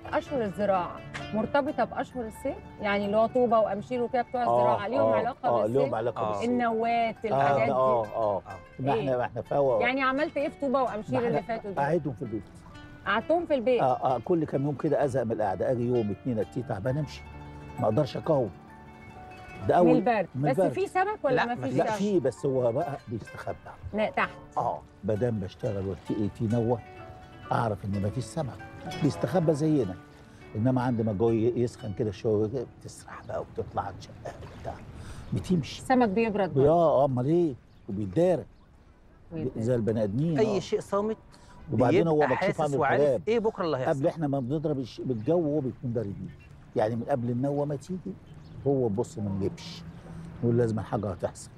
اشهر الزراعه مرتبطه باشهر الصيف يعني اللي هو طوبه وامشير وكده بتوع آه، الزراعه ليهم آه، علاقه اه بالصيف ليهم علاقه آه. بالصيف النوات اه الحاجات اه دي اه ما إيه؟ احنا ما احنا فوا يعني عملت ايه في طوبه وامشير اللي فاتوا دول قاعدهم في البيت قعدتهم في البيت اه اه كل كام يوم كده ازهق من القعده اجي يوم اتنين اتنين تعبان امشي ما اقدرش اقاوم ده من اول البرد من بس البرد. في سمك ولا لا، ما فيش مفيش. لا سمك في بس هو بقى بيستخبى لا تحت اه ما دام بشتغل وتي نوه اعرف ان مفيش سمك بيستخبى زينا انما عند ما الجو يسخن كده شويه كده بتسرح بقى وبتطلع على الشقه وبتاع بتمشي السمك بيبرد برضه. اه امال ايه وبيتدارى ويتدارى. زي البني ادمين اي آه. شيء صامت وبعدين هو بيبقى مكشوف حاسس عنه وعارف الكلام ايه بكره اللي هيحصل قبل احنا ما بنضرب الش- بالجو وهو بيكون باردين يعني من قبل النوه ما تيجي هو بص ما نجيبش نقول لازم حاجه هتحصل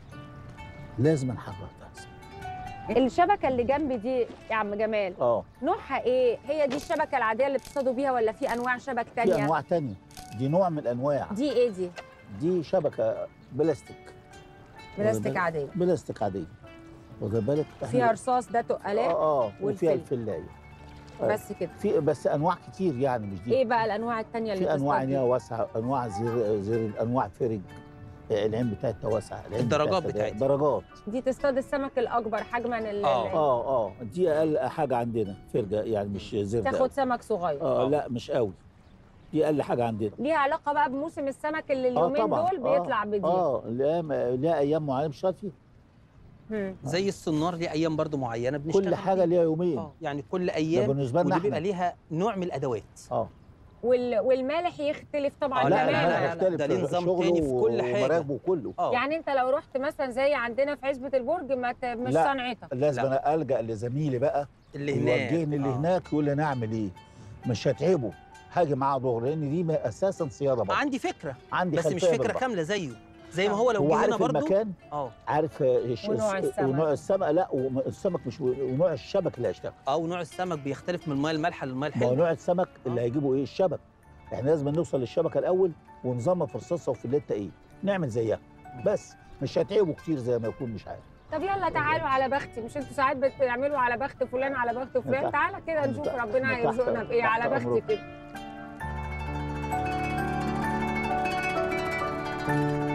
لازم حاجه هتحصل الشبكه اللي جنبي دي يا عم جمال اه نوعها ايه هي دي الشبكه العاديه اللي بتصطادوا بيها ولا في انواع شبك في تانية انواع تانية دي نوع من الانواع دي ايه دي دي شبكه بلاستيك بلاستيك بالك؟ عاديه بلاستيك عاديه واخد بالك فيها رصاص ده تقلات اه اه وفيها والفل. الفلايه بس كده في بس انواع كتير يعني مش دي ايه بقى الانواع التانية اللي في انواع بتصطاد عينيها بيها؟ واسعه انواع زر زر انواع فرج العين بتاعتها واسعه العين الدرجات بتاعتها بتاعتها. درجات دي تصطاد السمك الاكبر حجما ال- آه. ال- اه اه دي اقل حاجه عندنا فرجه يعني مش زرد تاخد أوي. سمك صغير اه آه. لا مش قوي دي اقل حاجه عندنا ليها علاقه بقى بموسم السمك اللي اليومين طبعاً. دول آه، بيطلع بدي اه لا ما- لا ايام معينه مش شرط فيها مم. زي السنار ليه ايام برضو معينه بنشتغل كل حاجه فيها. ليها يومين اه يعني كل ده ايام بالنسبه لنا ودي بيبقى احنا ليها نوع من الادوات اه وال... والمالح يختلف طبعا آه، لا، لا، تماماً. لا، لا، يختلف ده ليه في نظام شغله تاني في كل حاجة. ومراكبه كله اه يعني انت لو رحت مثلا زي عندنا في عزبه البرج ما ت... مش لا. صنعتك لازم لا. انا الجا لزميلي بقى اللي هناك يوجهني اللي آه. هناك يقول لي نعمل ايه مش هتعبه هاجي معاه ظهر لان دي ما- اساسا صياده برضه عندي فكره عندي بس مش خلفية فكره بالبحر. كامله زيه زي ما هو لو هو جه هنا عارف برضو المكان اه عارف الش- ونوع الس- السمك. ونوع السمك لا والسمك مش ونوع الشبك اللي هيشتغل او نوع السمك بيختلف من الميه المالحه للميه ما هو الحلوه نوع السمك اللي آه. هيجيبه ايه الشبك احنا لازم نوصل للشبكه الاول ونظامها في الصلصه وفي الليته ايه نعمل زيها بس مش هتعبوا كتير زي ما يكون مش عارف طب يلا تعالوا على بختي مش انتوا ساعات بتعملوا على بخت فلان على بخت فلان تحت- تعالى كده نشوف تحت- ربنا تحت- هيرزقنا بايه تحت على بختي أمرك. كده